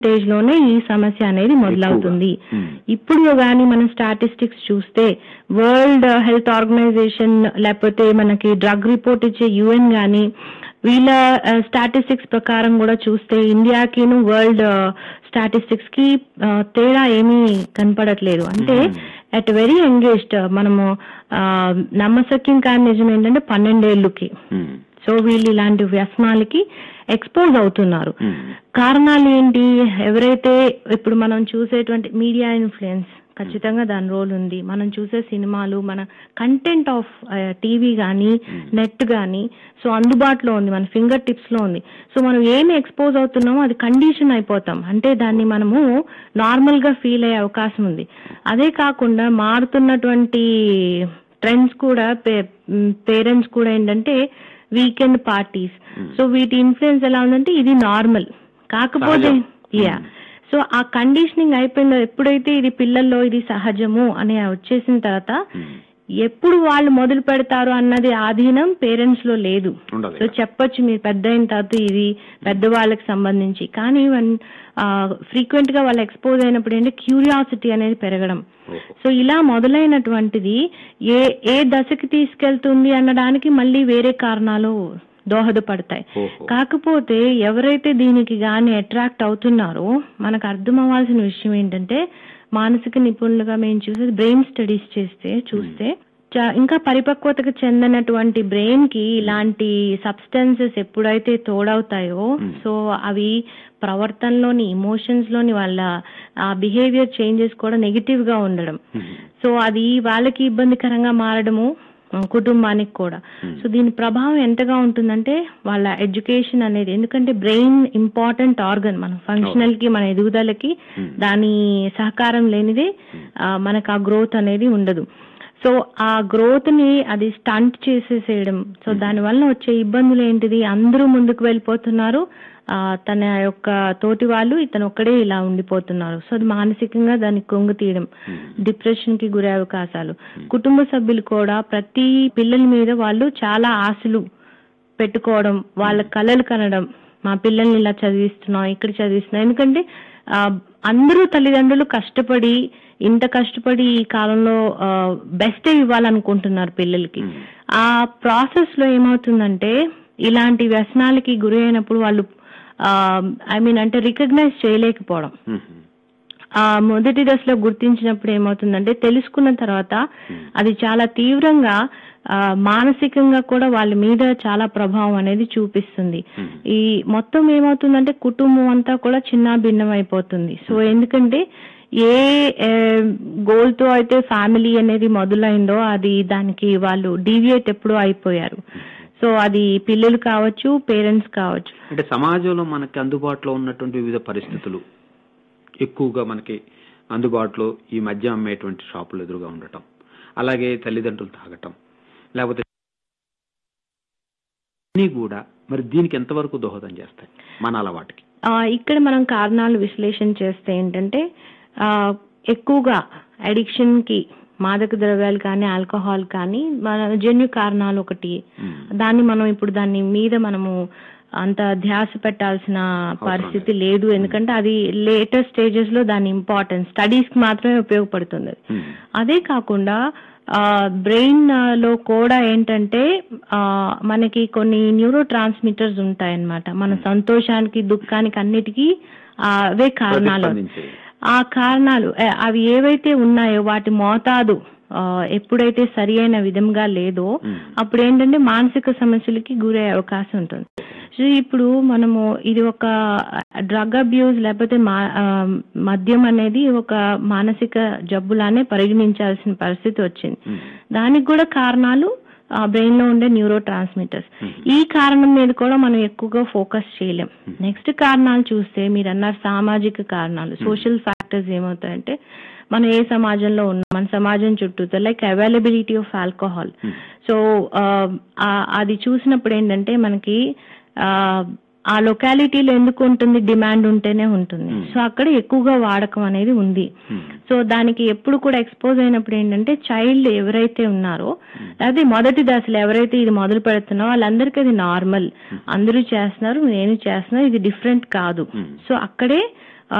Stage లోనే ఈ సమస్య అనేది మొదలవుతుంది ఉమ్. ఇప్పుడు గాని మనం స్టాటిస్టిక్స్ చూస్తే వరల్డ్ హెల్త్ ఆర్గనైజేషన్ లేకపోతే మనకి డ్రగ్ రిపోర్ట్ ఇచ్చే యుఎన్ గాని వీళ్ళ స్టాటిస్టిక్స్ ప్రకారం కూడా చూస్తే ఇండియాకిను వరల్డ్ స్టాటిస్టిక్స్ కి ఆ, తేడా ఏమీ కనపడట్లేదు అంటే అట్ వెరీ ఎంగేజ్డ్ మనము ఆ, నమ్మశక్యం కాని నిజం ఏంటంటే పన్నెండేళ్లకి ఉమ్. సో వీళ్ళు ఇలాంటి వ్యసనాలకి ఎక్స్పోజ్ అవుతున్నారు ఉమ్. కారణాలు ఏంటి ఎవరైతే ఇప్పుడు మనం చూసేటువంటి మీడియా ఇన్ఫ్లుయెన్స్ ఖచ్చితంగా దాని రోల్ ఉంది మనం చూసే సినిమాలు మన కంటెంట్ ఆఫ్ టీవీ కానీ నెట్ కానీ సో అందుబాటులో ఉంది మన ఫింగర్ టిప్స్ లో ఉంది సో మనం ఏమి ఎక్స్పోజ్ అవుతున్నామో అది కండిషన్ అయిపోతాం అంటే దాన్ని మనము నార్మల్ గా ఫీల్ అయ్యే అవకాశం ఉంది అదే కాకుండా మారుతున్నటువంటి ట్రెండ్స్ కూడా పేరెంట్స్ కూడా ఏంటంటే వీకెండ్ పార్టీస్ సో వీటి ఇన్ఫ్లుయెన్స్ ఎలా ఉందంటే ఇది నార్మల్ కాకపోతే సహజం. యా సో ఆ కండిషనింగ్ అయిపోయిందో ఎప్పుడైతే ఇది పిల్లల్లో ఇది సహజము అని వచ్చేసిన తర్వాత ఉమ్. ఎప్పుడు వాళ్ళు మొదలు పెడతారు అన్నది ఆధీనం పేరెంట్స్ లో లేదు ఉండదు సో చెప్పొచ్చు మీరు పెద్ద అయిన తర్వాత ఇది పెద్దవాళ్ళకి సంబంధించి కానీ ఫ్రీక్వెంట్ గా వాళ్ళు ఎక్స్పోజ్ అయినప్పుడు ఏంటంటే క్యూరియాసిటీ అనేది పెరగడం ఓహో. సో ఇలా మొదలైనటువంటిది ఏ ఏ దశకి తీసుకెళ్తుంది అనడానికి మళ్ళీ వేరే కారణాలు దోహదపడతాయి ఓహో. కాకపోతే ఎవరైతే దీనికి గాని అట్రాక్ట్ అవుతున్నారో మనకు అర్థం అవ్వాల్సిన విషయం ఏంటంటే మానసిక నిపుణులుగా మేము చూసేది బ్రెయిన్ స్టడీస్ చేస్తే చూస్తే చా- ఇంకా పరిపక్వతకు చెందినటువంటి బ్రెయిన్ కి ఇలాంటి సబ్స్టెన్సెస్ ఎప్పుడైతే తోడవుతాయో Hmm. సో అవి ప్రవర్తనలోని ఎమోషన్స్ లోని వాళ్ళ ఆ బిహేవియర్ చేంజెస్ కూడా నెగిటివ్ గా ఉండడం ఉమ్. సో అది వాళ్ళకి ఇబ్బందికరంగా మారడము ఆ, కుటుంబానికి కూడా Hmm. సో దీని ప్రభావం ఎంతగా ఉంటుందంటే వాళ్ళ ఎడ్యుకేషన్ అనేది ఎందుకంటే బ్రెయిన్ ఇంపార్టెంట్ ఆర్గన్ మన ఫంక్షనల్ కి మన ఎదుగుదలకి Hmm. దాని సహకారం లేనిదే ఆ, మనకు ఆ గ్రోత్ అనేది ఉండదు సో ఆ గ్రోత్ ని అది స్టంట్ చేసేసేయడం సో దాని వల్ల వచ్చే ఇబ్బందులు ఏంటిది అందరూ ముందుకు వెళ్ళిపోతున్నారు ఆ, తన యొక్క తోటి వాళ్ళు ఇతను ఒక్కడే ఇలా ఉండిపోతున్నారు సో అది మానసికంగా దాన్ని కొంగు తీయడం ఉమ్. డిప్రెషన్ కి గురే అవకాశాలు కుటుంబ సభ్యులు కూడా ప్రతి పిల్లల మీద వాళ్ళు చాలా ఆశలు పెట్టుకోవడం వాళ్ళ కలలు కనడం మా పిల్లల్ని ఇలా చదివిస్తున్నాం ఇక్కడ చదివిస్తున్నాం ఎందుకంటే ఆ, అందరూ తల్లిదండ్రులు కష్టపడి ఇంత కష్టపడి ఈ కాలంలో బెస్ట్ ఇవ్వాలనుకుంటున్నారు పిల్లలకి ఉమ్. ఆ ప్రాసెస్ లో ఏమవుతుందంటే ఇలాంటి వ్యసనాలకి గురి అయినప్పుడు వాళ్ళు ఐ మీన్ అంటే రికగ్నైజ్ చేయలేకపోవడం ఉమ్. ఆ మొదటి దశలో గుర్తించినప్పుడు ఏమవుతుందంటే తెలుసుకున్న తర్వాత అది చాలా తీవ్రంగా ఆ, మానసికంగా కూడా వాళ్ళ మీద చాలా ప్రభావం అనేది చూపిస్తుంది ఉమ్. ఈ మొత్తం ఏమవుతుందంటే కుటుంబం అంతా కూడా చిన్న భిన్నం అయిపోతుంది సో ఎందుకంటే ఏ గోల్ తో అయితే ఫ్యామిలీ అనేది మొదలైందో అది దానికి వాళ్ళు డీవియేట్ ఎప్పుడూ అయిపోయారు సో అది పిల్లలు కావచ్చు పేరెంట్స్ కావచ్చు అంటే సమాజంలో మనకి అందుబాటులో ఉన్నటువంటి వివిధ పరిస్థితులు ఎక్కువగా మనకి అందుబాటులో ఈ మద్యం అమ్మేటువంటి షాపులు ఎదురుగా ఉండటం అలాగే తల్లిదండ్రులు తాగటం లేకపోతే అన్నీ కూడా మరి దీనికి ఎంతవరకు దోహదం చేస్తాయి మన అలవాటుకి ఆ, ఇక్కడ మనం కారణాలు విశ్లేషణ చేస్తే ఏంటంటే ఆ, ఎక్కువగా అడిక్షన్ కి మాదక ద్రవ్యాలు కానీ ఆల్కహాల్ కానీ మన జన్యు కారణాలు ఒకటి ఉమ్. దాన్ని మనం ఇప్పుడు దాని మీద మనము అంత ధ్యాస పెట్టాల్సిన పరిస్థితి లేదు ఎందుకంటే అది లేటర్ స్టేజెస్ లో దాని ఇంపార్టెన్స్ స్టడీస్ కి మాత్రమే ఉపయోగపడుతుంది అది. ఉమ్. అదే కాకుండా బ్రెయిన్ లో కూడా ఏంటంటే ఆ, మనకి కొన్ని న్యూరో ట్రాన్స్మిటర్స్ ఉంటాయన్నమాట మన సంతోషానికి దుఃఖానికి అన్నిటికీ ఆ, అవే కారణాలు ప్రతిస్పందించేవి. ఆ కారణాలు ఆ, అవి ఏవైతే ఉన్నాయో వాటి మోతాదు ఆ, ఎప్పుడైతే సరి అయిన విధంగా లేదో ఉమ్. అప్పుడు ఏంటంటే మానసిక సమస్యలకి గురయ్యే అవకాశం ఉంటుంది సో ఇప్పుడు మనము ఇది ఒక డ్రగ్ అబ్యూస్ లేకపోతే మా- ఆ, మద్యం అనేది ఒక మానసిక జబ్బులానే పరిగణించాల్సిన పరిస్థితి వచ్చింది ఉమ్. దానికి కూడా కారణాలు బ్రెయిన్ లో ఉండే న్యూరో ట్రాన్స్మిటర్స్ ఈ కారణం మీద కూడా మనం ఎక్కువగా ఫోకస్ చేయలేం నెక్స్ట్ కారణాలు చూస్తే మీరు అన్నారు సామాజిక కారణాలు సోషల్ ఫ్యాక్టర్స్ ఏమవుతాయంటే మనం ఏ సమాజంలో ఉన్నాం మన సమాజం చుట్టూతో like availability of alcohol Hmm. So అది చూసినప్పుడు ఏంటంటే మనకి ఆ, ఆ లొకాలిటీలో ఎందుకు ఉంటుంది డిమాండ్ ఉంటేనే ఉంటుంది Hmm. సో అక్కడ ఎక్కువగా వాడకం అనేది ఉంది ఉమ్. సో దానికి ఎప్పుడు కూడా ఎక్స్పోజ్ అయినప్పుడు ఏంటంటే చైల్డ్ ఎవరైతే ఉన్నారో అదే మొదటి దశలో ఎవరైతే ఇది మొదలు పెడుతున్నారో వాళ్ళందరికీ అది నార్మల్ అందరూ చేస్తున్నారు నేను చేస్తున్నా ఇది డిఫరెంట్ కాదు Hmm. సో అక్కడే